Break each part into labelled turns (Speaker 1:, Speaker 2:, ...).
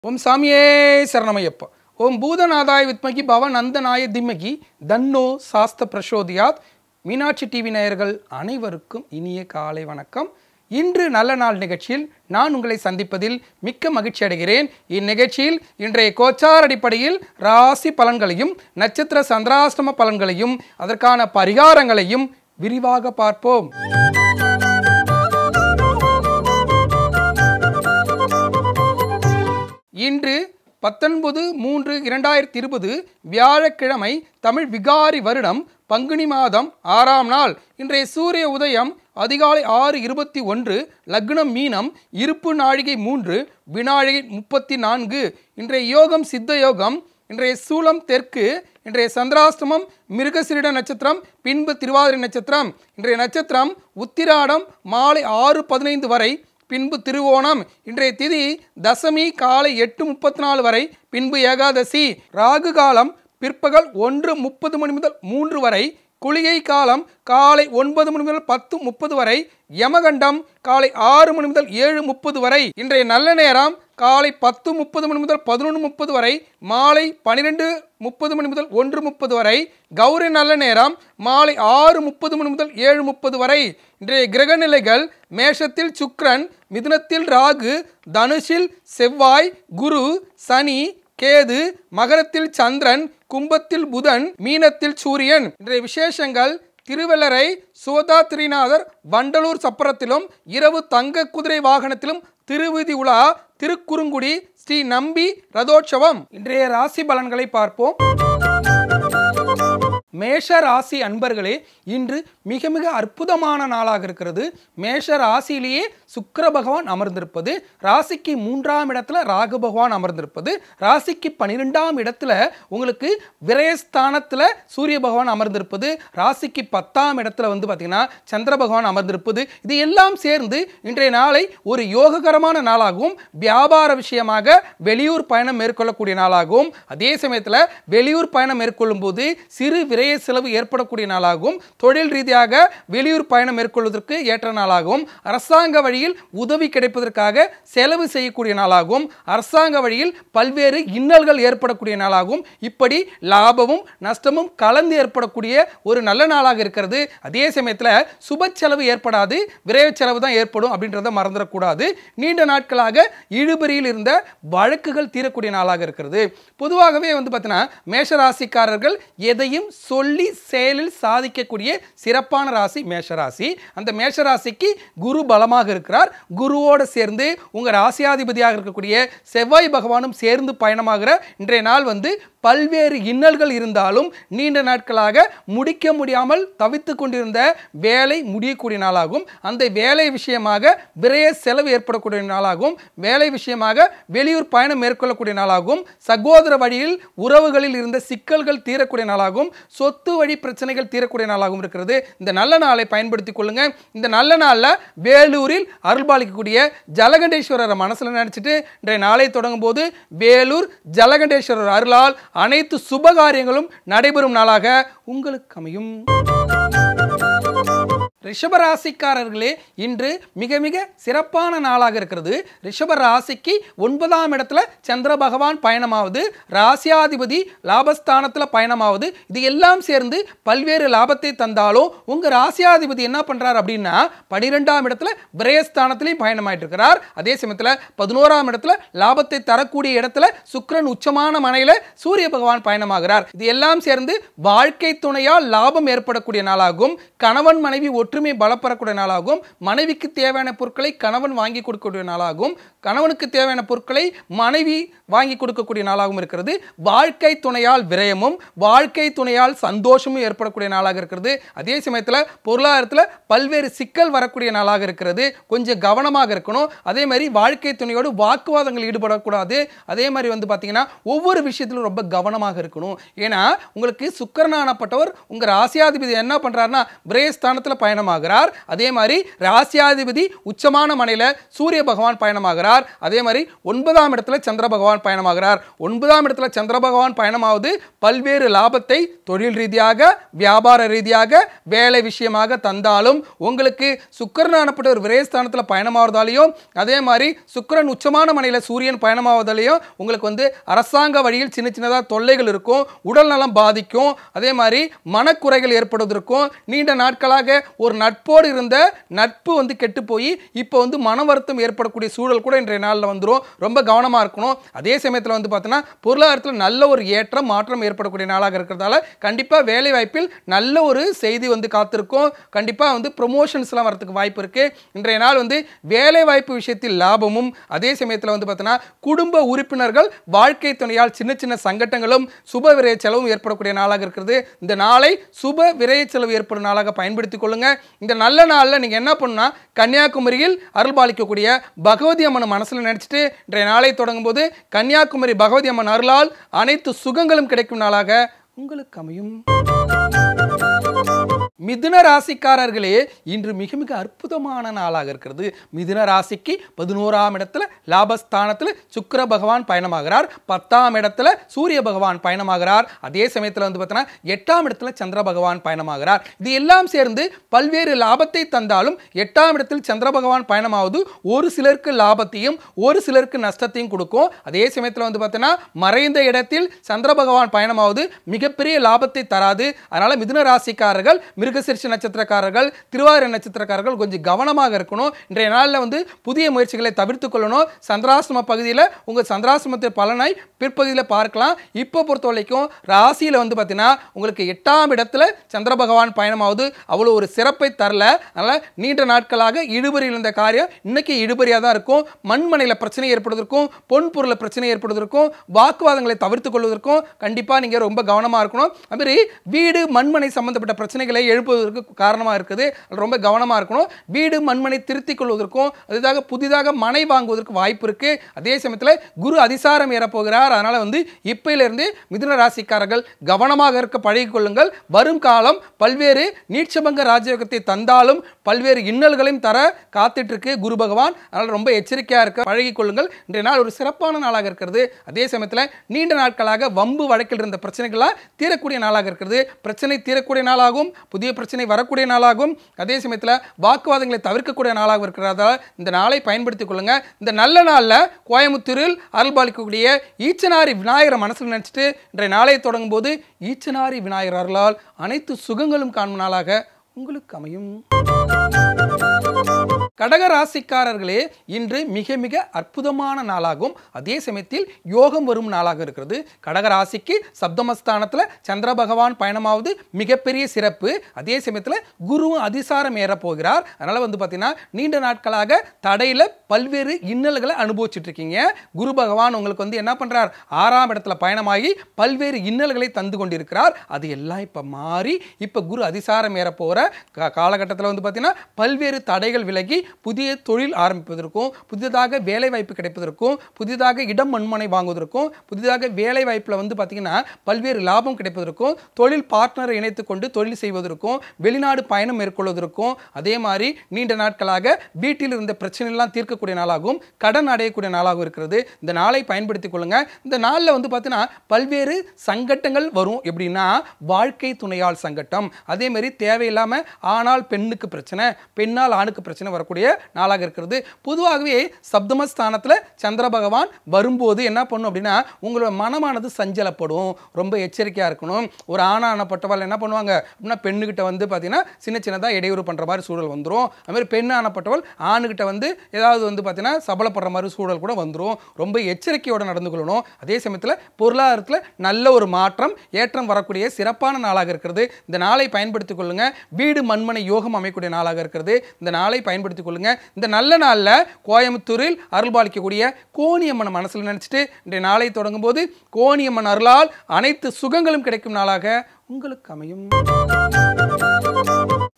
Speaker 1: ஓம் சாமியே சரணமையப்பா ஓம் பூதநாதாய வித்மகி பவநந்தநாய திம்மகி தன்னோ சாஸ்த பிரசோதியாத் மீனாட்சி டிவி நேயர்கள் அனைவருக்கும் இனிய காலை வணக்கம் இன்று நல்ல நாள் நிகழ்ச்சியில் நான் உங்களை சந்திப்பதில் மிக்க மகிழ்ச்சி அடைகிறேன் இந்நிகழ்ச்சியில் இன்றைய கோச்சார் அடிப்படையில் ராசி பலன்களையும் நட்சத்திர சந்திராஷ்டம பலன்களையும் அதற்கான பரிகாரங்களையும் விரிவாக பார்ப்போம் இன்று பத்தொன்பது மூன்று இரண்டாயிரத்தி இருபது வியாழக்கிழமை தமிழ் விகாரி வருடம் பங்குனி மாதம் ஆறாம் நாள் இன்றைய சூரிய உதயம் அதிகாலை ஆறு இருபத்தி ஒன்று லக்னம் மீனம் இருப்பு நாழிகை மூன்று வினாழிகை முப்பத்தி நான்கு இன்றைய யோகம் சித்த யோகம் இன்றைய சூலம் தெற்கு இன்றைய சந்திராஷ்டமம் மிருகசிரிட நட்சத்திரம் பின்பு திருவாதிரை நட்சத்திரம் இன்றைய நட்சத்திரம் உத்திராடம் மாலை ஆறு பதினைந்து வரை பின்பு திருவோணம் இன்றைய திதி தசமி காலை எட்டு முப்பத்தி நாலு வரை பின்பு ஏகாதசி ராகு காலம் பிற்பகல் ஒன்று முப்பது மணி முதல் மூன்று வரை குளிகை காலம் காலை ஒன்பது மணி முதல் பத்து முப்பது வரை யமகண்டம் காலை ஆறு மணி முதல் ஏழு முப்பது வரை இன்றைய நல்ல நேரம் காலை பத்து முப்பது மணி முதல் பதினொன்று முப்பது வரை மாலை பன்னிரெண்டு முப்பது மணி முதல் ஒன்று முப்பது வரை கௌரி நல்ல நேரம் மாலை ஆறு முப்பது மணி முதல் ஏழு முப்பது வரை இன்றைய கிரக நிலைகள் மேஷத்தில் சுக்கிரன் மிதுனத்தில் ராகு தனுஷில் செவ்வாய் குரு சனி கேது மகரத்தில் சந்திரன் கும்பத்தில் புதன் மீனத்தில் சூரியன் இன்றைய விசேஷங்கள் திருவள்ளரை சோதாத்ரிநாதர் வண்டலூர் சப்பரத்திலும் இரவு தங்க குதிரை வாகனத்திலும் திருவிதி உலா திருக்குறுங்குடி ஸ்ரீ நம்பி ரதோற்சவம் இன்றைய ராசி பலன்களை பார்ப்போம் மேஷ ராசி அன்பர்களே இன்று மிக மிக அற்புதமான நாளாக இருக்கிறது மேஷ ராசியிலேயே சுக்கிர பகவான் அமர்ந்திருப்பது ராசிக்கு மூன்றாம் இடத்துல ராகு பகவான் அமர்ந்திருப்பது ராசிக்கு பன்னிரெண்டாம் இடத்துல உங்களுக்கு விரயஸ்தானத்தில் சூரிய பகவான் அமர்ந்திருப்பது ராசிக்கு பத்தாம் இடத்துல வந்து பார்த்தீங்கன்னா சந்திர பகவான் அமர்ந்திருப்பது இது எல்லாம் சேர்ந்து இன்றைய நாளை ஒரு யோககரமான நாளாகவும் வியாபார விஷயமாக வெளியூர் பயணம் மேற்கொள்ளக்கூடிய நாளாகவும் அதே சமயத்தில் வெளியூர் பயணம் மேற்கொள்ளும் போது சிறு விரய செலவு ஏற்படக்கூடிய நாளாகவும் தொழில் ரீதியாக வெளியூர் பயணம் மேற்கொள்வதற்கு ஏற்ற நாளாகவும் அரசாங்க வழியில் உதவி கிடைப்பதற்காக செலவு செய்யக்கூடிய நாளாகவும் அரசாங்க வழியில் பல்வேறு இன்னல்கள் ஏற்படக்கூடிய நாளாகவும் இப்படி லாபமும் நஷ்டமும் கலந்து ஏற்படக்கூடிய ஒரு நல்ல நாளாக இருக்கிறது அதே சமயத்தில் சுப செலவு ஏற்படாது விரைவு செலவு தான் ஏற்படும் அப்படின்றத மறந்துடக்கூடாது நீண்ட நாட்களாக இழுபறியில் இருந்த வழக்குகள் தீரக்கூடிய நாளாக இருக்கிறது பொதுவாகவே வந்து பார்த்தீங்கன்னா மேஷராசிக்காரர்கள் எதையும் சொல்லி செயலில் சாதிக்கக்கூடிய சிறப்பான ராசி மேஷராசி அந்த மேஷராசிக்கு குரு பலமாக இருக்கிறார் குருவோடு சேர்ந்து உங்கள் ராசியாதிபதியாக இருக்கக்கூடிய செவ்வாய் பகவானும் சேர்ந்து பயணமாகிற இன்றைய நாள் வந்து பல்வேறு இன்னல்கள் இருந்தாலும் நீண்ட நாட்களாக முடிக்க முடியாமல் தவித்து கொண்டிருந்த வேலை முடியக்கூடிய நாளாகும் அந்த வேலை விஷயமாக விரைய செலவு ஏற்படக்கூடிய நாளாகும் வேலை விஷயமாக வெளியூர் பயணம் மேற்கொள்ளக்கூடிய நாளாகும் சகோதர வழியில் உறவுகளில் இருந்த சிக்கல்கள் தீரக்கூடிய நாளாகும் சொத்து வழி பிரச்சனைகள் தீரக்கூடிய நாளாகவும் இருக்கிறது இந்த நல்ல நாளை பயன்படுத்திக் கொள்ளுங்க இந்த நல்ல நாளில் வேலூரில் அருள்பாலிக்கக்கூடிய ஜலகண்டேஸ்வரரை மனசில் நினச்சிட்டு இன்றைய நாளை தொடங்கும் போது வேலூர் ஜலகண்டேஸ்வரர் அருளால் அனைத்து சுபகாரியங்களும் நடைபெறும் நாளாக உங்களுக்கு அமையும் ரிஷபராசிக்காரர்களே இன்று மிக மிக சிறப்பான நாளாக இருக்கிறது ரிஷப ராசிக்கு ஒன்பதாம் இடத்துல சந்திர பகவான் பயணமாவது ராசியாதிபதி லாபஸ்தானத்தில் பயணமாவது இது எல்லாம் சேர்ந்து பல்வேறு லாபத்தை தந்தாலும் உங்கள் ராசியாதிபதி என்ன பண்ணுறார் அப்படின்னா பனிரெண்டாம் இடத்துல விரயஸ்தானத்திலையும் பயணமாயிட்டு இருக்கிறார் அதே சமயத்தில் பதினோராம் இடத்துல லாபத்தை தரக்கூடிய இடத்துல சுக்கிரன் உச்சமான மனையில் சூரிய பகவான் பயணமாகிறார் இது எல்லாம் சேர்ந்து வாழ்க்கை துணையால் லாபம் ஏற்படக்கூடிய நாளாகும் கணவன் மனைவி ஒற்றுமை பலப்படக்கூடிய நாளாகும் மனைவிக்கு தேவையான பொருட்களை கணவன் வாங்கி கொடுக்கக்கூடிய நாளாகும் கணவனுக்கு தேவையான பொருட்களை மனைவி வாங்கி கொடுக்கக்கூடிய நாளாகவும் இருக்கிறது வாழ்க்கை துணையால் விரயமும் வாழ்க்கை துணையால் சந்தோஷமும் ஏற்படக்கூடிய நாளாக இருக்கிறது அதே சமயத்தில் பொருளாதாரத்தில் பல்வேறு சிக்கல் வரக்கூடிய நாளாக இருக்கிறது கொஞ்சம் கவனமாக இருக்கணும் அதே மாதிரி வாழ்க்கை துணையோடு வாக்குவாதங்கள் ஈடுபடக்கூடாது அதே மாதிரி வந்து பார்த்தீங்கன்னா ஒவ்வொரு விஷயத்திலும் ரொம்ப கவனமாக இருக்கணும் ஏன்னா உங்களுக்கு சுக்கரனானப்பட்டவர் உங்கள் ராசியாதிபதி என்ன பண்ணுறாருன்னா விரயஸ்தானத்தில் பயணம் பயணமாகிறார் அதே மாதிரி ராசியாதிபதி உச்சமான மனையில சூரிய பகவான் பயணமாகிறார் அதே மாதிரி ஒன்பதாம் இடத்துல சந்திர பகவான் பயணமாகிறார் ஒன்பதாம் இடத்துல சந்திர பகவான் பயணமாவது பல்வேறு லாபத்தை தொழில் ரீதியாக வியாபார ரீதியாக வேலை விஷயமாக தந்தாலும் உங்களுக்கு சுக்கரன் ஆனப்பட்ட ஒரு விரயஸ்தானத்தில் பயணமாவதாலையும் அதே மாதிரி சுக்கிரன் உச்சமான மனையில் சூரியன் பயணமாவதாலையும் உங்களுக்கு வந்து அரசாங்க வழியில் சின்ன சின்னதாக தொல்லைகள் இருக்கும் உடல் நலம் பாதிக்கும் அதே மாதிரி மனக்குறைகள் ஏற்படுவதற்கும் நீண்ட நாட்களாக ஒரு நட்போடு இருந்த நட்பு வந்து கெட்டு போய் இப்போ வந்து மன வருத்தம் ஏற்படக்கூடிய சூழல் கூட இன்றைய நாளில் வந்துடும் ரொம்ப கவனமாக இருக்கணும் அதே சமயத்தில் வந்து பார்த்தோன்னா பொருளாதாரத்தில் நல்ல ஒரு ஏற்றம் மாற்றம் ஏற்படக்கூடிய நாளாக இருக்கிறதால கண்டிப்பாக வேலை வாய்ப்பில் நல்ல ஒரு செய்தி வந்து காத்திருக்கும் கண்டிப்பாக வந்து ப்ரொமோஷன்ஸ்லாம் வரதுக்கு வாய்ப்பு இருக்குது இன்றைய நாள் வந்து வேலை வாய்ப்பு விஷயத்தில் லாபமும் அதே சமயத்தில் வந்து பார்த்தோன்னா குடும்ப உறுப்பினர்கள் வாழ்க்கை துணையால் சின்ன சின்ன சங்கட்டங்களும் சுப விரய செலவும் ஏற்படக்கூடிய நாளாக இருக்கிறது இந்த நாளை சுப விரய செலவு ஏற்படும் நாளாக பயன்படுத்திக் கொள்ளுங்க இந்த நல்ல நாளில் நீங்கள் என்ன பண்ணா கன்னியாகுமரியில் அருள்பாலிக்கக்கூடிய பகவதி அம்மன் மனசில் நினச்சிட்டு இன்றைய நாளை தொடங்கும் போது கன்னியாகுமரி பகவதி அம்மன் அருளால் அனைத்து சுகங்களும் கிடைக்கும் நாளாக உங்களுக்கு அமையும் மிதுன ராசிக்காரர்களே இன்று மிக மிக அற்புதமான நாளாக இருக்கிறது மிதுன ராசிக்கு பதினோராம் இடத்துல லாபஸ்தானத்தில் சுக்கிர பகவான் பயணமாகிறார் பத்தாம் இடத்துல சூரிய பகவான் பயணமாகிறார் அதே சமயத்தில் வந்து பார்த்தோன்னா எட்டாம் இடத்துல சந்திர பகவான் பயணமாகிறார் இது எல்லாம் சேர்ந்து பல்வேறு லாபத்தை தந்தாலும் எட்டாம் இடத்தில் சந்திர பகவான் பயணமாவது ஒரு சிலருக்கு லாபத்தையும் ஒரு சிலருக்கு நஷ்டத்தையும் கொடுக்கும் அதே சமயத்தில் வந்து பார்த்தோன்னா மறைந்த இடத்தில் சந்திர பகவான் பயணமாவது மிகப்பெரிய லாபத்தை தராது அதனால மிதுன ராசிக்காரர்கள் மிருகசிரிஷ நட்சத்திரக்காரர்கள் திருவாதிரை நட்சத்திரக்காரர்கள் கொஞ்சம் கவனமாக இருக்கணும் இன்றைய நாளில் வந்து புதிய முயற்சிகளை தவிர்த்து கொள்ளணும் சந்திராசிரம பகுதியில் உங்கள் சந்திராசிரமத்தை பலனை பிற்பகுதியில் பார்க்கலாம் இப்போ பொறுத்த வரைக்கும் ராசியில் வந்து பார்த்தீங்கன்னா உங்களுக்கு எட்டாம் இடத்துல சந்திர பகவான் பயணமாவது அவ்வளோ ஒரு சிறப்பை தரல அதனால் நீண்ட நாட்களாக இழுபறியில் இருந்த காரியம் இன்னைக்கு இழுபறியாக தான் இருக்கும் மண்மனையில் பிரச்சனை ஏற்படுவதற்கும் பொன் பொருளில் பிரச்சனை ஏற்படுவதற்கும் வாக்குவாதங்களை தவிர்த்து கொள்வதற்கும் கண்டிப்பாக நீங்கள் ரொம்ப கவனமாக இருக்கணும் அதுமாதிரி வீடு மண்மனை சம்பந்தப்பட்ட பிரச்சனைகளை எழுப்புவதற்கு காரணமாக இருக்குது அதுல ரொம்ப கவனமாக இருக்கணும் வீடு மண்மனை திருத்திக் கொள்வதற்கும் அதுதாக புதிதாக மனை வாங்குவதற்கு வாய்ப்பு இருக்குது அதே சமயத்தில் குரு அதிசாரம் ஏறப்போகிறார் அதனால் வந்து இப்பையிலிருந்து மிதுன ராசிக்காரர்கள் கவனமாக இருக்க பழகிக் கொள்ளுங்கள் வரும் காலம் பல்வேறு நீட்சபங்க ராஜயோகத்தை தந்தாலும் பல்வேறு இன்னல்களையும் தர காத்துட்டு இருக்கு குரு பகவான் அதனால் ரொம்ப எச்சரிக்கையாக இருக்க பழகிக் கொள்ளுங்கள் இன்றைய நாள் ஒரு சிறப்பான நாளாக இருக்கிறது அதே சமயத்தில் நீண்ட நாட்களாக வம்பு வழக்கில் இருந்த பிரச்சனைகளாக தீரக்கூடிய நாளாக இருக்கிறது பிரச்சனை தீரக்கூடிய நாளாகவும் புதிய பிரச்சனை வரக்கூடிய நாளாகவும் அதே சமயத்தில் வாக்குவாதங்களை தவிர்க்கக்கூடிய நாளாகவும் இருக்கிறதால இந்த நாளை பயன்படுத்திக் கொள்ளுங்க இந்த நல்ல நாளில் கோயமுத்தூரில் அருள்பாலிக்கக்கூடிய ஈச்சனாரி விநாயகரை மனசில் நினச்சிட்டு இன்றைய நாளை தொடங்கும் போது ஈச்சனாரி விநாயகர் அருளால் அனைத்து சுகங்களும் காணும் நாளாக உங்களுக்கு அமையும் கடக ராசிக்காரர்களே இன்று மிக மிக அற்புதமான நாளாகும் அதே சமயத்தில் யோகம் வரும் நாளாக இருக்கிறது கடக ராசிக்கு சப்தமஸ்தானத்தில் சந்திர பகவான் பயணமாவது மிகப்பெரிய சிறப்பு அதே சமயத்தில் குருவும் அதிசாரம் ஏறப் போகிறார் அதனால் வந்து பார்த்தீங்கன்னா நீண்ட நாட்களாக தடையில் பல்வேறு இன்னல்களை அனுபவிச்சுட்டு இருக்கீங்க குரு பகவான் உங்களுக்கு வந்து என்ன பண்ணுறார் ஆறாம் இடத்துல பயணமாகி பல்வேறு இன்னல்களை தந்து கொண்டிருக்கிறார் அது எல்லாம் இப்போ மாறி இப்போ குரு அதிசாரம் ஏற போகிற காலகட்டத்தில் வந்து பார்த்தீங்கன்னா பல்வேறு தடைகள் விலகி புதிய தொழில் ஆரம்பிப்பதற்கும் புதிதாக வேலை வாய்ப்பு கிடைப்பதற்கும் புதிதாக இடம் மண்மனை வாங்குவதற்கும் புதிதாக வேலை வாய்ப்பில் வந்து பார்த்தீங்கன்னா பல்வேறு லாபம் கிடைப்பதற்கும் தொழில் பார்ட்னரை இணைத்து கொண்டு தொழில் செய்வதற்கும் வெளிநாடு பயணம் மேற்கொள்வதற்கும் அதே மாதிரி நீண்ட நாட்களாக வீட்டில் இருந்த பிரச்சனைலாம் தீர்க்கக்கூடிய நாளாகவும் கடன் அடையக்கூடிய நாளாகவும் இருக்கிறது இந்த நாளை பயன்படுத்திக் கொள்ளுங்க இந்த நாளில் வந்து பார்த்தீங்கன்னா பல்வேறு சங்கட்டங்கள் வரும் எப்படின்னா வாழ்க்கை துணையால் சங்கட்டம் அதே மாதிரி தேவையில்லாமல் ஆணால் பெண்ணுக்கு பிரச்சனை பெண்ணால் ஆணுக்கு பிரச்சனை வரக்கூடிய நாளாக இருக்கிறது பொதுவாகவே சப்தமஸ்தானத்தில் சந்திர பகவான் வரும்போது என்ன பண்ணும் அப்படின்னா உங்களோட மனமானது சஞ்சலப்படும் ரொம்ப எச்சரிக்கையாக இருக்கணும் ஒரு ஆணானப்பட்டவள் என்ன பண்ணுவாங்க அப்படின்னா பெண்ணுக்கிட்ட வந்து பார்த்தீங்கன்னா சின்ன சின்னதாக இடையூறு பண்ணுற மாதிரி சூழல் வந்துடும் அதுமாதிரி பெண்ணானப்பட்டவள் ஆணுக்கிட்ட வந்து ஏதாவது வந்து பார்த்தீங்கன்னா சபலப்படுற மாதிரி சூழல் கூட வந்துடும் ரொம்ப எச்சரிக்கையோடு நடந்து கொள்ளணும் அதே சமயத்தில் பொருளாதாரத்தில் நல்ல ஒரு மாற்றம் ஏற்றம் வரக்கூடிய சிறப்பான நாளாக இருக்கிறது இந்த நாளை பயன்படுத்திக் கொள்ளுங்க வீடு மண்மனை யோகம் அமைக்கக்கூடிய நாளாக இருக்கிறது இந்த நாளை பயன்படுத்திக் கொள்ளுங்க இந்த நல்ல நாளில் கோயம்புத்தூரில் அருள்பாலிக்கக்கூடிய கோணியம்மன் மனசில் நினச்சிட்டு இன்றைய நாளை தொடங்கும் போது கோணியம்மன் அருளால் அனைத்து சுகங்களும் கிடைக்கும் நாளாக உங்களுக்கு அமையும்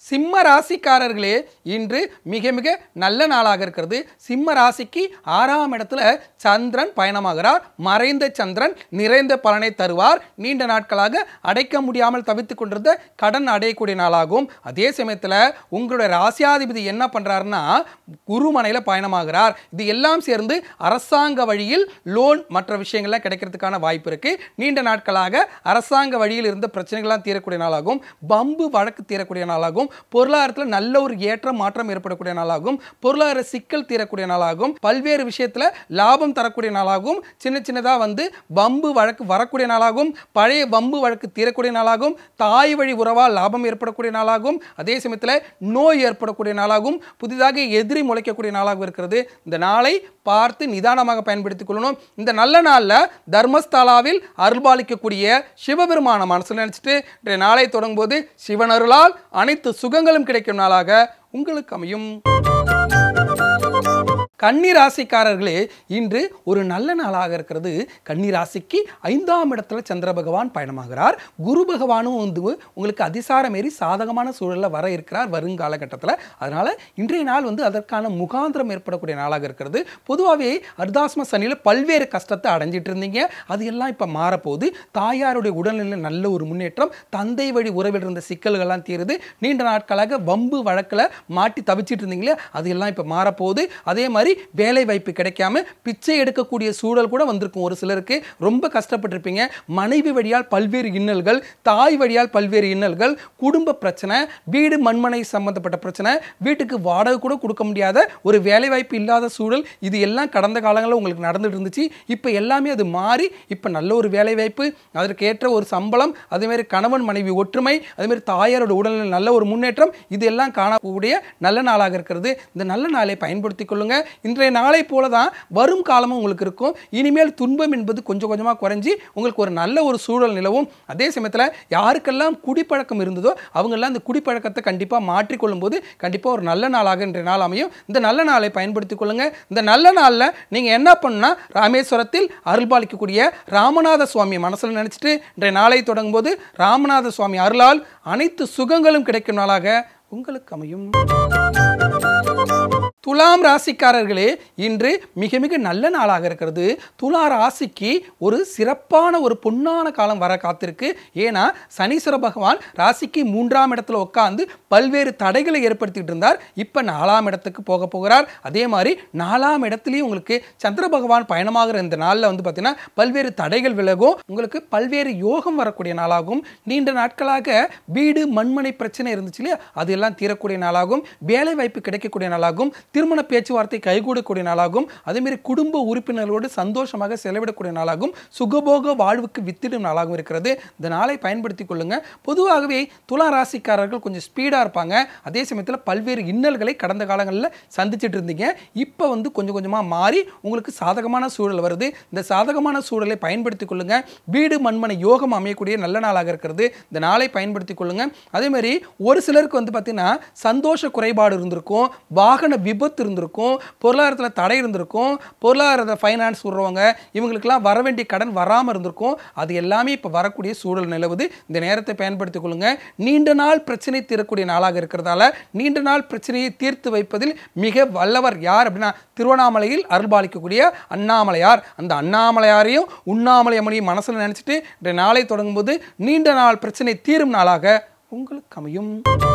Speaker 1: சிம்ம ராசிக்காரர்களே இன்று மிக மிக நல்ல நாளாக இருக்கிறது சிம்ம ராசிக்கு ஆறாம் இடத்துல சந்திரன் பயணமாகிறார் மறைந்த சந்திரன் நிறைந்த பலனை தருவார் நீண்ட நாட்களாக அடைக்க முடியாமல் தவித்துக் கொண்டிருந்த கடன் அடையக்கூடிய நாளாகும் அதே சமயத்தில் உங்களுடைய ராசியாதிபதி என்ன பண்றாருன்னா குருமனையில் பயணமாகிறார் இது எல்லாம் சேர்ந்து அரசாங்க வழியில் லோன் மற்ற விஷயங்கள்லாம் கிடைக்கிறதுக்கான வாய்ப்பு இருக்கு நீண்ட நாட்களாக அரசாங்க வழியில் இருந்த பிரச்சனைகள்லாம் தீரக்கூடிய நாளாகும் பம்பு வழக்கு தீரக்கூடிய நாளாகும் பொருளாதாரத்தில் நல்ல ஒரு ஏற்றம் மாற்றம் ஏற்படக்கூடிய நாளாகும் பொருளாதார சிக்கல் தீரக்கூடிய நாளாகும் பல்வேறு விஷயத்தில் லாபம் தரக்கூடிய நாளாகும் சின்ன சின்னதாக வந்து பம்பு வழக்கு வரக்கூடிய நாளாகும் பழைய பம்பு வழக்கு தீரக்கூடிய நாளாகும் தாய் வழி உறவால் லாபம் ஏற்படக்கூடிய நாளாகும் அதே சமயத்தில் நோய் ஏற்படக்கூடிய நாளாகும் புதிதாக எதிரி முளைக்கக்கூடிய நாளாகவும் இருக்கிறது இந்த நாளை பார்த்து நிதானமாக பயன்படுத்திக் கொள்ளணும் இந்த நல்ல நாளில் தர்மஸ்தலாவில் அருள்பாலிக்கக்கூடிய சிவபெருமான மனசில் நினைச்சிட்டு இன்றைய நாளை தொடங்கும்போது சிவன் அருளால் அனைத்து சுகங்களும் கிடைக்கும் நாளாக உங்களுக்கு அமையும் கன்னி ராசிக்காரர்களே இன்று ஒரு நல்ல நாளாக இருக்கிறது கன்னி ராசிக்கு ஐந்தாம் இடத்துல சந்திர பகவான் பயணமாகிறார் குரு பகவானும் வந்து உங்களுக்கு அதிசாரம் ஏறி சாதகமான சூழலில் வர இருக்கிறார் வருங்காலகட்டத்தில் அதனால் இன்றைய நாள் வந்து அதற்கான முகாந்திரம் ஏற்படக்கூடிய நாளாக இருக்கிறது பொதுவாகவே அர்தாஸ்ம சனியில் பல்வேறு கஷ்டத்தை அடைஞ்சிட்டு இருந்தீங்க அது எல்லாம் இப்போ மாறப்போகுது தாயாருடைய உடல்நிலையில் நல்ல ஒரு முன்னேற்றம் தந்தை வழி உறவில் இருந்த சிக்கல்கள்லாம் தீருது நீண்ட நாட்களாக வம்பு வழக்கில் மாட்டி தவிச்சிட்டு இருந்தீங்களே அது எல்லாம் இப்போ மாறப்போகுது அதே மாதிரி வேலை வாய்ப்பு கிடைக்காம பிச்சை எடுக்கக்கூடிய சூழல் கூட வந்திருக்கும் ஒரு சிலருக்கு ரொம்ப கஷ்டப்பட்டிருப்பீங்க மனைவி வழியால் பல்வேறு இன்னல்கள் தாய் வழியால் பல்வேறு இன்னல்கள் குடும்ப பிரச்சனை வீடு மண்மனை சம்பந்தப்பட்ட பிரச்சனை வீட்டுக்கு வாடகை கூட கொடுக்க முடியாத ஒரு வேலை வாய்ப்பு இல்லாத சூழல் இது எல்லாம் கடந்த காலங்களில் உங்களுக்கு நடந்துட்டு இருந்துச்சு இப்போ எல்லாமே அது மாறி இப்போ நல்ல ஒரு வேலை வாய்ப்பு அதற்கு ஏற்ற ஒரு சம்பளம் அதேமாதிரி கணவன் மனைவி ஒற்றுமை அதேமாதிரி தாயாரோட உடல்நிலை நல்ல ஒரு முன்னேற்றம் இது எல்லாம் காணக்கூடிய நல்ல நாளாக இருக்கிறது இந்த நல்ல நாளை பயன்படுத்திக் கொள்ளுங்க இன்றைய நாளை போல தான் வரும் காலமும் உங்களுக்கு இருக்கும் இனிமேல் துன்பம் என்பது கொஞ்சம் கொஞ்சமாக குறைஞ்சி உங்களுக்கு ஒரு நல்ல ஒரு சூழல் நிலவும் அதே சமயத்தில் யாருக்கெல்லாம் குடிப்பழக்கம் இருந்ததோ அவங்கெல்லாம் அந்த குடிப்பழக்கத்தை கண்டிப்பாக மாற்றிக்கொள்ளும் போது கண்டிப்பாக ஒரு நல்ல நாளாக இன்றைய நாள் அமையும் இந்த நல்ல நாளை பயன்படுத்திக் கொள்ளுங்க இந்த நல்ல நாளில் நீங்கள் என்ன பண்ணா ராமேஸ்வரத்தில் அருள்பாலிக்கக்கூடிய ராமநாத சுவாமி மனசில் நினச்சிட்டு இன்றைய நாளை தொடங்கும் போது ராமநாத சுவாமி அருளால் அனைத்து சுகங்களும் கிடைக்கும் நாளாக உங்களுக்கு அமையும் துலாம் ராசிக்காரர்களே இன்று மிக மிக நல்ல நாளாக இருக்கிறது துலா ராசிக்கு ஒரு சிறப்பான ஒரு பொன்னான காலம் வர காத்திருக்கு ஏன்னா சனீஸ்வர பகவான் ராசிக்கு மூன்றாம் இடத்துல உட்காந்து பல்வேறு தடைகளை ஏற்படுத்திட்டு இருந்தார் இப்போ நாலாம் இடத்துக்கு போக போகிறார் அதே மாதிரி நாலாம் இடத்துலையும் உங்களுக்கு சந்திர பகவான் பயணமாகிற இந்த நாளில் வந்து பார்த்தீங்கன்னா பல்வேறு தடைகள் விலகும் உங்களுக்கு பல்வேறு யோகம் வரக்கூடிய நாளாகும் நீண்ட நாட்களாக வீடு மண்மனை பிரச்சனை இருந்துச்சு இல்லையா அதெல்லாம் தீரக்கூடிய நாளாகும் வேலை வாய்ப்பு கிடைக்கக்கூடிய நாளாகும் திருமண பேச்சுவார்த்தை கைகூடக்கூடிய நாளாகும் அதேமாரி குடும்ப உறுப்பினர்களோடு சந்தோஷமாக செலவிடக்கூடிய நாளாகும் சுகபோக வாழ்வுக்கு வித்திடும் நாளாகவும் இருக்கிறது இந்த நாளை பயன்படுத்தி கொள்ளுங்க பொதுவாகவே துலா ராசிக்காரர்கள் கொஞ்சம் ஸ்பீடாக இருப்பாங்க அதே சமயத்தில் பல்வேறு இன்னல்களை கடந்த காலங்களில் சந்திச்சிட்டு இருந்தீங்க இப்போ வந்து கொஞ்சம் கொஞ்சமாக மாறி உங்களுக்கு சாதகமான சூழல் வருது இந்த சாதகமான சூழலை பயன்படுத்தி கொள்ளுங்க வீடு மண்மனை யோகம் அமையக்கூடிய நல்ல நாளாக இருக்கிறது இந்த நாளை பயன்படுத்தி கொள்ளுங்க அதே மாதிரி ஒரு சிலருக்கு வந்து பார்த்தீங்கன்னா சந்தோஷ குறைபாடு இருந்திருக்கும் வாகன விபத்து இருந்திருக்கும் பொருளாதாரத்தில் தடை இருந்திருக்கும் பொருளாதாரத்தில் ஃபைனான்ஸ் விடுறவங்க இவங்களுக்கெல்லாம் வர வேண்டிய கடன் வராமல் இருந்திருக்கும் அது எல்லாமே இப்போ வரக்கூடிய சூழல் நிலவுது இந்த நேரத்தை பயன்படுத்திக் கொள்ளுங்க நீண்ட நாள் பிரச்சனை தீரக்கூடிய நாளாக இருக்கிறதால நீண்ட நாள் பிரச்சனையை தீர்த்து வைப்பதில் மிக வல்லவர் யார் அப்படின்னா திருவண்ணாமலையில் அருள்பாலிக்கக்கூடிய அண்ணாமலையார் அந்த அண்ணாமலையாரையும் உண்ணாமலையம்மனையும் மனசில் நினச்சிட்டு இந்த நாளை தொடங்கும்போது நீண்ட நாள் பிரச்சனை தீரும் நாளாக உங்களுக்கு அமையும்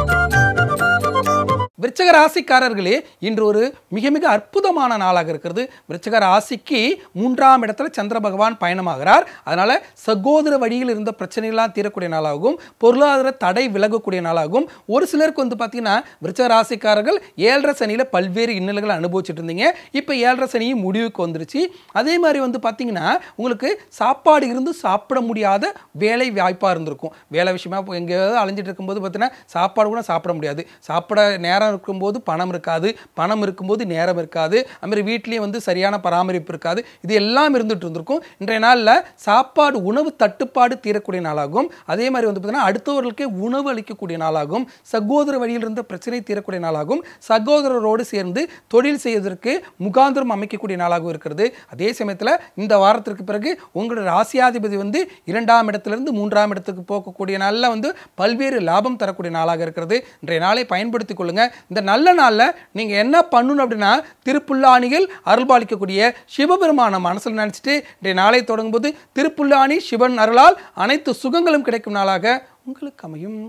Speaker 1: விருச்சக ராசிக்காரர்களே இன்று ஒரு மிக மிக அற்புதமான நாளாக இருக்கிறது விருச்சக ராசிக்கு மூன்றாம் இடத்துல சந்திர பகவான் பயணமாகிறார் அதனால சகோதர வழியில் இருந்த பிரச்சனைகள்லாம் தீரக்கூடிய நாளாகும் பொருளாதார தடை விலகக்கூடிய நாளாகும் ஒரு சிலருக்கு வந்து பார்த்தீங்கன்னா விருச்சக ராசிக்காரர்கள் ஏழரை சனியில் பல்வேறு இன்னல்களை அனுபவிச்சுட்டு இருந்தீங்க இப்போ ஏழரை சனியும் முடிவுக்கு வந்துருச்சு அதே மாதிரி வந்து பார்த்தீங்கன்னா உங்களுக்கு சாப்பாடு இருந்து சாப்பிட முடியாத வேலை வாய்ப்பாக இருந்திருக்கும் வேலை விஷயமா இப்போ எங்கேயாவது அலைஞ்சிட்டு இருக்கும்போது பார்த்தீங்கன்னா சாப்பாடு கூட சாப்பிட முடியாது சாப்பிட நேரம் நேரம் இருக்கும்போது பணம் இருக்காது பணம் இருக்கும்போது நேரம் இருக்காது அதுமாதிரி வீட்லேயும் வந்து சரியான பராமரிப்பு இருக்காது இது எல்லாம் இருந்துட்டு இருந்திருக்கும் இன்றைய நாளில் சாப்பாடு உணவு தட்டுப்பாடு தீரக்கூடிய நாளாகும் அதே மாதிரி வந்து பார்த்தீங்கன்னா அடுத்தவர்களுக்கே உணவு அளிக்கக்கூடிய நாளாகும் சகோதர வழியில் இருந்த பிரச்சனை தீரக்கூடிய நாளாகும் சகோதரரோடு சேர்ந்து தொழில் செய்வதற்கு முகாந்திரம் அமைக்கக்கூடிய நாளாகவும் இருக்கிறது அதே சமயத்தில் இந்த வாரத்திற்கு பிறகு உங்களுடைய ராசியாதிபதி வந்து இரண்டாம் இடத்திலிருந்து மூன்றாம் இடத்துக்கு போகக்கூடிய நாளில் வந்து பல்வேறு லாபம் தரக்கூடிய நாளாக இருக்கிறது இன்றைய நாளை பயன்படுத்திக் கொள்ளுங்க இந்த நல்ல நாளில் நீங்கள் என்ன பண்ணணும் அப்படின்னா திருப்புல்லாணிகள் அருள்பாலிக்கக்கூடிய சிவபெருமான மனசில் நினச்சிட்டு இன்றைய நாளை தொடங்கும்போது திருப்புல்லாணி சிவன் அருளால் அனைத்து சுகங்களும் கிடைக்கும் நாளாக உங்களுக்கு அமையும்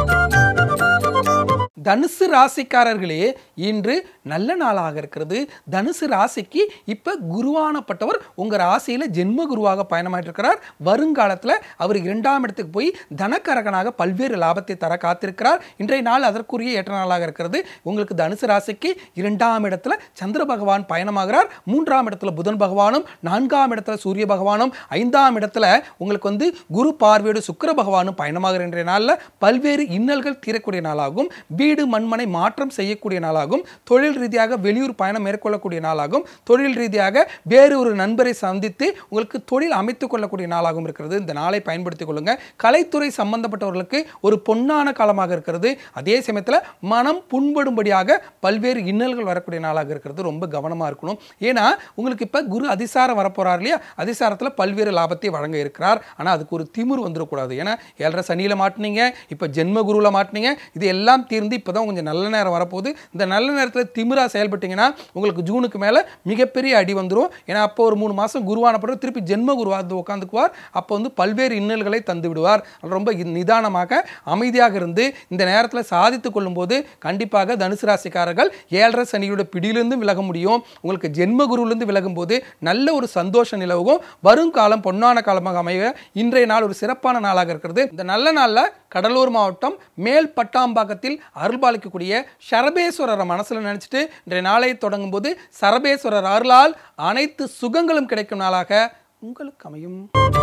Speaker 1: தனுசு ராசிக்காரர்களே இன்று நல்ல நாளாக இருக்கிறது தனுசு ராசிக்கு இப்போ குருவானப்பட்டவர் உங்கள் ராசியில் ஜென்ம குருவாக பயணமாயிட்டு இருக்கிறார் வருங்காலத்தில் அவர் இரண்டாம் இடத்துக்கு போய் தனக்கரகனாக பல்வேறு லாபத்தை தர காத்திருக்கிறார் இன்றைய நாள் அதற்குரிய ஏற்ற நாளாக இருக்கிறது உங்களுக்கு தனுசு ராசிக்கு இரண்டாம் இடத்துல சந்திர பகவான் பயணமாகிறார் மூன்றாம் இடத்துல புதன் பகவானும் நான்காம் இடத்துல சூரிய பகவானும் ஐந்தாம் இடத்துல உங்களுக்கு வந்து குரு பார்வையோடு சுக்கிர பகவானும் பயணமாகிற இன்றைய நாளில் பல்வேறு இன்னல்கள் தீரக்கூடிய நாளாகும் வீடு மண்மனை மாற்றம் செய்யக்கூடிய நாளாகும் தொழில் ரீதியாக வெளியூர் பயணம் மேற்கொள்ளக்கூடிய நாளாகும் தொழில் ரீதியாக வேறு ஒரு நண்பரை சந்தித்து உங்களுக்கு தொழில் அமைத்துக் கொள்ளக்கூடிய நாளாகவும் இருக்கிறது இந்த நாளை பயன்படுத்திக் கொள்ளுங்க கலைத்துறை சம்பந்தப்பட்டவர்களுக்கு ஒரு பொன்னான காலமாக இருக்கிறது அதே சமயத்தில் மனம் புண்படும்படியாக பல்வேறு இன்னல்கள் வரக்கூடிய நாளாக இருக்கிறது ரொம்ப கவனமாக இருக்கணும் ஏன்னா உங்களுக்கு இப்போ குரு அதிசாரம் வரப்போறார் இல்லையா அதிசாரத்தில் பல்வேறு லாபத்தை வழங்க இருக்கிறார் ஆனால் அதுக்கு ஒரு திமிர் வந்துடக்கூடாது ஏன்னா ஏழரை சனியில் மாட்டினீங்க இப்போ ஜென்ம குருவில் மாட்டினீங்க இது எல்லாம் தீர்ந்து இப்போ தான் கொஞ்சம் நல்ல நேரம் வரப்போகுது இந்த நல்ல நேரத்தில் திமிரா செயல்பட்டீங்கன்னா உங்களுக்கு ஜூனுக்கு மேலே மிகப்பெரிய அடி வந்துடும் ஏன்னா அப்போ ஒரு மூணு மாதம் குருவான பிறகு திருப்பி ஜென்ம குருவா வந்து உட்காந்துக்குவார் அப்போ வந்து பல்வேறு இன்னல்களை தந்து விடுவார் ரொம்ப நிதானமாக அமைதியாக இருந்து இந்த நேரத்தில் சாதித்து கொள்ளும்போது கண்டிப்பாக தனுசு ராசிக்காரர்கள் ஏழரை சனியோட பிடியிலிருந்து விலக முடியும் உங்களுக்கு ஜென்ம குருவிலிருந்து விலகும் போது நல்ல ஒரு சந்தோஷ நிலவும் வருங்காலம் பொன்னான காலமாக அமைய இன்றைய நாள் ஒரு சிறப்பான நாளாக இருக்கிறது இந்த நல்ல நாளில் கடலூர் மாவட்டம் மேல் பட்டாம்பாக்கத்தில் அருள்பாலிக்கக்கூடிய சரபேஸ்வரரை மனசில் நினச்சிட்டு இன்றைய நாளை தொடங்கும் போது சரபேஸ்வரர் அருளால் அனைத்து சுகங்களும் கிடைக்கும் நாளாக உங்களுக்கு அமையும்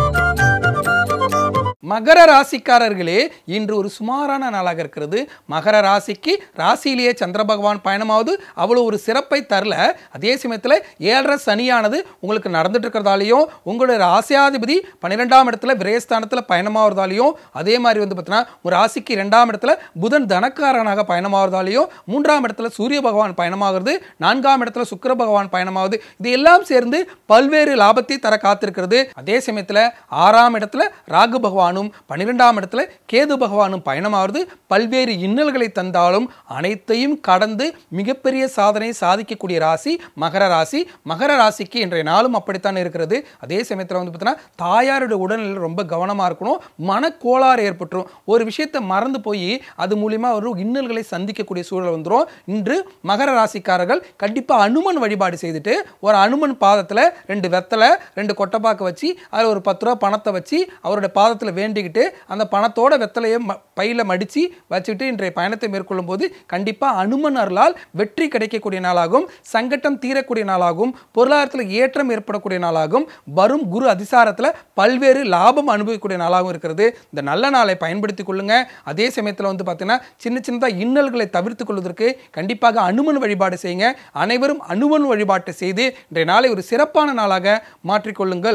Speaker 1: மகர ராசிக்காரர்களே இன்று ஒரு சுமாரான நாளாக இருக்கிறது மகர ராசிக்கு ராசியிலேயே சந்திர பகவான் பயணமாவது அவ்வளோ ஒரு சிறப்பை தரல அதே சமயத்தில் ஏழரை சனியானது உங்களுக்கு நடந்துட்டு இருக்கிறதாலையும் உங்களுடைய ராசியாதிபதி பன்னிரெண்டாம் இடத்துல விரயஸ்தானத்தில் பயணமாகிறதாலையும் அதே மாதிரி வந்து பார்த்தீங்கன்னா ஒரு ராசிக்கு இரண்டாம் இடத்துல புதன் தனக்காரனாக பயணமாகிறதாலையும் மூன்றாம் இடத்துல சூரிய பகவான் பயணமாகிறது நான்காம் இடத்துல சுக்கிர பகவான் பயணமாகுது இது எல்லாம் சேர்ந்து பல்வேறு லாபத்தை தர காத்திருக்கிறது அதே சமயத்தில் ஆறாம் இடத்துல ராகு பகவானும் பன்னிரெண்டாம் இடத்துல கேது பகவானும் பயணமாகிறது பல்வேறு இன்னல்களை தந்தாலும் அனைத்தையும் கடந்து மிகப்பெரிய சாதனை சாதிக்கக்கூடிய ராசி மகர ராசி மகர ராசிக்கு இன்றைய நாளும் அப்படித்தான் இருக்கிறது அதே சமயத்தில் வந்து பார்த்தீங்கன்னா தாயாருடைய உடல்நிலை ரொம்ப கவனமாக இருக்கணும் மனக்கோளாறு ஏற்பட்டுரும் ஒரு விஷயத்தை மறந்து போய் அது மூலியமா ஒரு இன்னல்களை சந்திக்கக்கூடிய சூழல் வந்துடும் இன்று மகர ராசிக்காரர்கள் கண்டிப்பாக அனுமன் வழிபாடு செய்துட்டு ஒரு அனுமன் பாதத்தில் ரெண்டு வெத்தலை ரெண்டு கொட்டைப்பாக்கு வச்சு அதில் ஒரு பத்து ரூபா பணத்தை வச்சு அவருடைய பாதத்தில் வேண்டிக்கிட்டு அந்த பணத்தோட வெத்தலையை ம பையில் மடித்து வச்சுக்கிட்டு இன்றைய பயணத்தை மேற்கொள்ளும் போது கண்டிப்பாக அனுமன் அருளால் வெற்றி கிடைக்கக்கூடிய நாளாகும் சங்கட்டம் தீரக்கூடிய நாளாகும் பொருளாதாரத்தில் ஏற்றம் ஏற்படக்கூடிய நாளாகும் வரும் குரு அதிசாரத்தில் பல்வேறு லாபம் அனுபவிக்கக்கூடிய நாளாகவும் இருக்கிறது இந்த நல்ல நாளை பயன்படுத்திக் கொள்ளுங்க அதே சமயத்தில் வந்து பார்த்தீங்கன்னா சின்ன சின்னதாக இன்னல்களை தவிர்த்து கொள்வதற்கு கண்டிப்பாக அனுமன் வழிபாடு செய்யுங்க அனைவரும் அனுமன் வழிபாட்டை செய்து இன்றைய நாளை ஒரு சிறப்பான நாளாக மாற்றிக்கொள்ளுங்கள்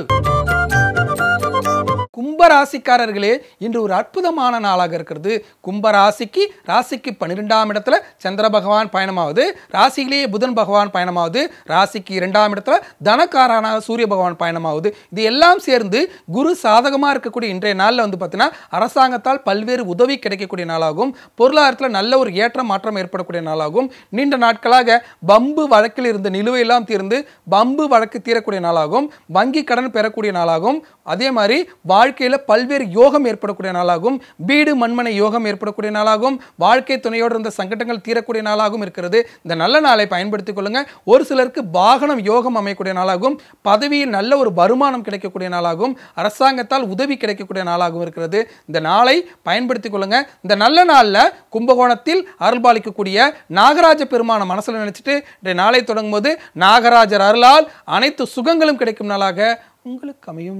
Speaker 1: கும்பராசிக்காரர்களே இன்று ஒரு அற்புதமான நாளாக இருக்கிறது கும்பராசிக்கு ராசிக்கு பன்னிரெண்டாம் இடத்துல சந்திர பகவான் பயணமாவது ராசியிலேயே புதன் பகவான் பயணமாவது ராசிக்கு இரண்டாம் இடத்துல தனக்காரனாக சூரிய பகவான் பயணமாவது இது எல்லாம் சேர்ந்து குரு சாதகமாக இருக்கக்கூடிய இன்றைய நாளில் வந்து பார்த்தீங்கன்னா அரசாங்கத்தால் பல்வேறு உதவி கிடைக்கக்கூடிய நாளாகும் பொருளாதாரத்தில் நல்ல ஒரு ஏற்ற மாற்றம் ஏற்படக்கூடிய நாளாகும் நீண்ட நாட்களாக பம்பு வழக்கில் இருந்த நிலுவையெல்லாம் தீர்ந்து பம்பு வழக்கு தீரக்கூடிய நாளாகும் வங்கி கடன் பெறக்கூடிய நாளாகும் அதே மாதிரி வாழ்க்கையில் பல்வேறு யோகம் ஏற்படக்கூடிய நாளாகும் வீடு மண்மனை யோகம் ஏற்படக்கூடிய நாளாகும் வாழ்க்கை துணையோடு இருந்த சங்கடங்கள் தீரக்கூடிய நாளாகவும் இருக்கிறது இந்த நல்ல நாளை பயன்படுத்திக் கொள்ளுங்க ஒரு சிலருக்கு வாகனம் யோகம் அமையக்கூடிய நாளாகும் பதவியில் நல்ல ஒரு வருமானம் கிடைக்கக்கூடிய நாளாகும் அரசாங்கத்தால் உதவி கிடைக்கக்கூடிய நாளாகவும் இருக்கிறது இந்த நாளை பயன்படுத்திக் கொள்ளுங்க இந்த நல்ல நாளில் கும்பகோணத்தில் அருள்பாலிக்கக்கூடிய நாகராஜ பெருமான மனசில் நினைச்சிட்டு இந்த நாளை தொடங்கும் போது நாகராஜர் அருளால் அனைத்து சுகங்களும் கிடைக்கும் நாளாக உங்களுக்கு அமையும்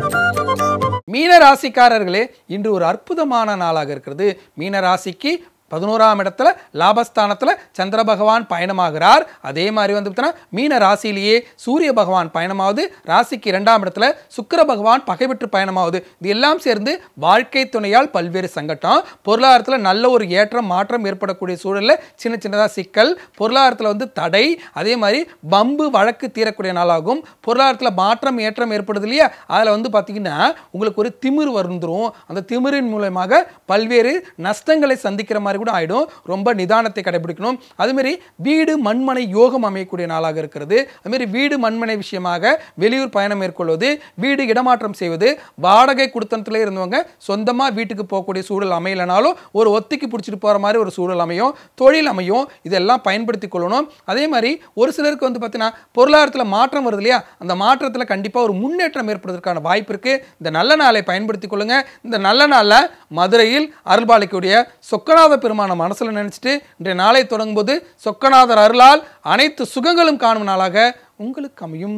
Speaker 1: மீன ராசிக்காரர்களே இன்று ஒரு அற்புதமான நாளாக இருக்கிறது மீன ராசிக்கு பதினோராம் இடத்துல லாபஸ்தானத்தில் சந்திர பகவான் பயணமாகிறார் அதே மாதிரி வந்து பார்த்தீங்கன்னா மீன ராசியிலேயே சூரிய பகவான் பயணமாவது ராசிக்கு இரண்டாம் இடத்துல சுக்கிர பகவான் பகைபெற்று பயணமாவது இது எல்லாம் சேர்ந்து வாழ்க்கை துணையால் பல்வேறு சங்கடம் பொருளாதாரத்தில் நல்ல ஒரு ஏற்றம் மாற்றம் ஏற்படக்கூடிய சூழலில் சின்ன சின்னதாக சிக்கல் பொருளாதாரத்தில் வந்து தடை அதே மாதிரி பம்பு வழக்கு தீரக்கூடிய நாளாகும் பொருளாதாரத்தில் மாற்றம் ஏற்றம் ஏற்படுது இல்லையா அதில் வந்து பார்த்தீங்கன்னா உங்களுக்கு ஒரு திமிர் வந்துடும் அந்த திமிரின் மூலமாக பல்வேறு நஷ்டங்களை சந்திக்கிற மாதிரி கூட ஆயிடும் ரொம்ப நிதானத்தை கடைபிடிக்கணும் அதுமாரி வீடு மண்மனை யோகம் அமையக்கூடிய நாளாக இருக்கிறது அதுமாரி வீடு மண்மனை விஷயமாக வெளியூர் பயணம் மேற்கொள்வது வீடு இடமாற்றம் செய்வது வாடகை குடுத்தனத்தில் இருந்தவங்க சொந்தமாக வீட்டுக்கு போகக்கூடிய சூழல் அமையலைனாலும் ஒரு ஒத்திக்கு பிடிச்சிட்டு போகிற மாதிரி ஒரு சூழல் அமையும் தொழில் அமையும் இதெல்லாம் பயன்படுத்தி கொள்ளணும் அதே மாதிரி ஒரு சிலருக்கு வந்து பார்த்தீங்கன்னா பொருளாதாரத்தில் மாற்றம் வருது இல்லையா அந்த மாற்றத்தில் கண்டிப்பாக ஒரு முன்னேற்றம் ஏற்படுவதற்கான வாய்ப்பு இருக்குது இந்த நல்ல நாளை பயன்படுத்தி கொள்ளுங்க இந்த நல்ல நாளில் மதுரையில் அருள்பாலிக்கக்கூடிய சொக்கநாத பெருமான மனசில் நினைச்சிட்டு இன்றைய நாளை தொடங்கும்போது சொக்கநாதர் அருளால் அனைத்து சுகங்களும் காணும் நாளாக உங்களுக்கு அமையும்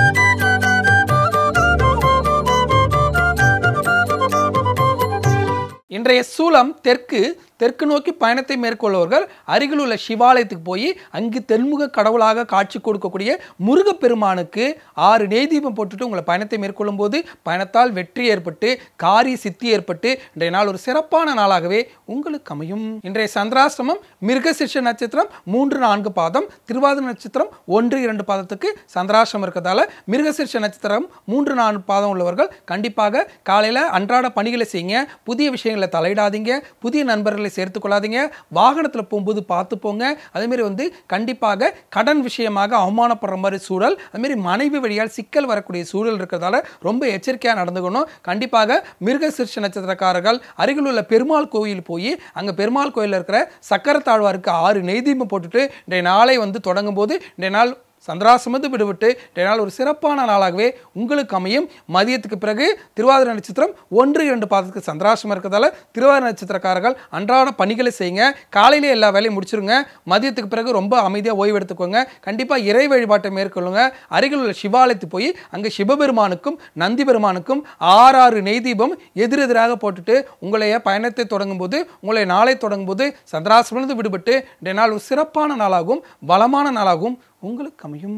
Speaker 1: இன்றைய சூலம் தெற்கு தெற்கு நோக்கி பயணத்தை மேற்கொள்பவர்கள் அருகில் உள்ள சிவாலயத்துக்கு போய் அங்கு தென்முக கடவுளாக காட்சி கொடுக்கக்கூடிய முருகப்பெருமானுக்கு ஆறு நெய் தீபம் போட்டுட்டு உங்களை பயணத்தை மேற்கொள்ளும் போது பயணத்தால் வெற்றி ஏற்பட்டு காரிய சித்தி ஏற்பட்டு இன்றைய நாள் ஒரு சிறப்பான நாளாகவே உங்களுக்கு அமையும் இன்றைய சந்திராசிரமம் மிருகசிருஷ நட்சத்திரம் மூன்று நான்கு பாதம் திருவாதிரை நட்சத்திரம் ஒன்று இரண்டு பாதத்துக்கு சந்திராசிரமம் இருக்கிறதால மிருகசிருஷ நட்சத்திரம் மூன்று நான்கு பாதம் உள்ளவர்கள் கண்டிப்பாக காலையில் அன்றாட பணிகளை செய்யுங்க புதிய விஷயங்களை தலையிடாதீங்க புதிய நண்பர்களை சேர்த்துக் கொள்ளாதீங்க வாகனத்தில் போகும்போது பார்த்து போங்க அதேமாரி வந்து கண்டிப்பாக கடன் விஷயமாக அவமானப்படுற மாதிரி சூழல் அதுமாரி மனைவி வழியால் சிக்கல் வரக்கூடிய சூழல் இருக்கிறதால ரொம்ப எச்சரிக்கையாக நடந்துக்கணும் கண்டிப்பாக மிருக சிறுஷ நட்சத்திரக்காரர்கள் அருகில் உள்ள பெருமாள் கோயில் போய் அங்கே பெருமாள் கோயிலில் இருக்கிற சக்கரத்தாழ்வாருக்கு ஆறு நெய்தீபம் போட்டுட்டு இன்றைய நாளை வந்து தொடங்கும் போது இன்றைய நாள் சந்திராசிரமத்தை விடுவிட்டு இன்றைய நாள் ஒரு சிறப்பான நாளாகவே உங்களுக்கு அமையும் மதியத்துக்கு பிறகு திருவாதிரை நட்சத்திரம் ஒன்று இரண்டு பாதத்துக்கு சந்திராசிரமம் இருக்கிறதால திருவாதிரை நட்சத்திரக்காரர்கள் அன்றாட பணிகளை செய்யுங்க காலையிலே எல்லா வேலையும் முடிச்சிருங்க மதியத்துக்கு பிறகு ரொம்ப அமைதியாக ஓய்வு எடுத்துக்கோங்க கண்டிப்பாக இறை வழிபாட்டை மேற்கொள்ளுங்க அருகில் உள்ள சிவாலயத்துக்கு போய் அங்கே சிவபெருமானுக்கும் நந்தி பெருமானுக்கும் ஆறாறு நெய் தீபம் எதிரெதிராக போட்டுட்டு உங்களைய பயணத்தை தொடங்கும் போது உங்களை நாளை தொடங்கும் போது சந்திராசிரமிலிருந்து விடுபட்டு இன்றைய நாள் ஒரு சிறப்பான நாளாகவும் வளமான நாளாகவும் உங்களுக்கு அமையும்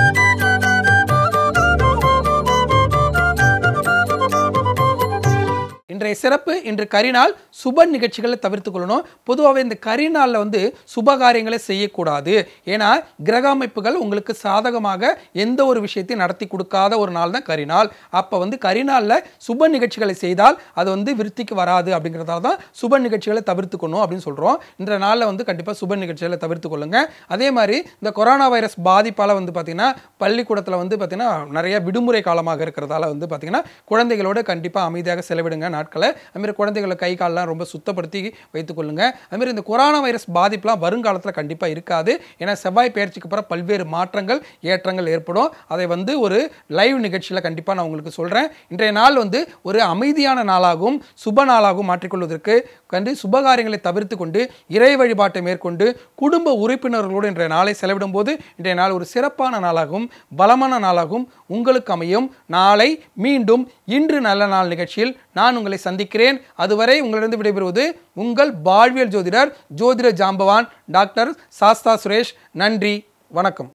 Speaker 1: இன்றைய சிறப்பு இன்று கரிநாள் சுப நிகழ்ச்சிகளை தவிர்த்து கொள்ளணும் பொதுவாகவே இந்த கரிநாளில் வந்து சுப காரியங்களை செய்யக்கூடாது ஏன்னா கிரக அமைப்புகள் உங்களுக்கு சாதகமாக எந்த ஒரு விஷயத்தையும் நடத்தி கொடுக்காத ஒரு நாள் தான் கரிநாள் அப்போ வந்து கரிநாளில் சுப நிகழ்ச்சிகளை செய்தால் அது வந்து விருத்திக்கு வராது அப்படிங்கிறதால தான் சுப நிகழ்ச்சிகளை தவிர்த்துக்கணும் அப்படின்னு சொல்கிறோம் இன்றைய நாளில் வந்து கண்டிப்பாக சுப நிகழ்ச்சிகளை தவிர்த்து கொள்ளுங்க அதே மாதிரி இந்த கொரோனா வைரஸ் பாதிப்பால் வந்து பார்த்திங்கன்னா பள்ளிக்கூடத்தில் வந்து பார்த்திங்கன்னா நிறைய விடுமுறை காலமாக இருக்கிறதால வந்து பார்த்திங்கன்னா குழந்தைகளோட கண்டிப்பாக அமைதியாக செலவிடுங்க நாட்களை அதுமாரி குழந்தைகளை கை காலெலாம் ரொம்ப சுத்தப்படுத்தி வைத்துக்கொள்ளுங்க அதுமாரி இந்த கொரோனா வைரஸ் பாதிப்புலாம் வருங்காலத்தில் கண்டிப்பாக இருக்காது ஏன்னா செவ்வாய் பயிற்சிக்கு அப்புறம் பல்வேறு மாற்றங்கள் ஏற்றங்கள் ஏற்படும் அதை வந்து ஒரு லைவ் நிகழ்ச்சியில் கண்டிப்பாக நான் உங்களுக்கு சொல்கிறேன் இன்றைய நாள் வந்து ஒரு அமைதியான நாளாகவும் சுப நாளாகவும் மாற்றிக்கொள்வதற்கு கண்டு சுபகாரியங்களை தவிர்த்து கொண்டு இறை வழிபாட்டை மேற்கொண்டு குடும்ப உறுப்பினர்களோடு இன்றைய நாளை செலவிடும் போது இன்றைய நாள் ஒரு சிறப்பான நாளாகவும் பலமான நாளாகவும் உங்களுக்கு அமையும் நாளை மீண்டும் இன்று நல்ல நாள் நிகழ்ச்சியில் நான் உங்களை சந்திக்கிறேன் அதுவரை உங்களிடம் விடைபெறுவது உங்கள் வாழ்வியல் ஜோதிடர் ஜோதிட ஜாம்பவான் டாக்டர் சாஸ்தா சுரேஷ் நன்றி வணக்கம்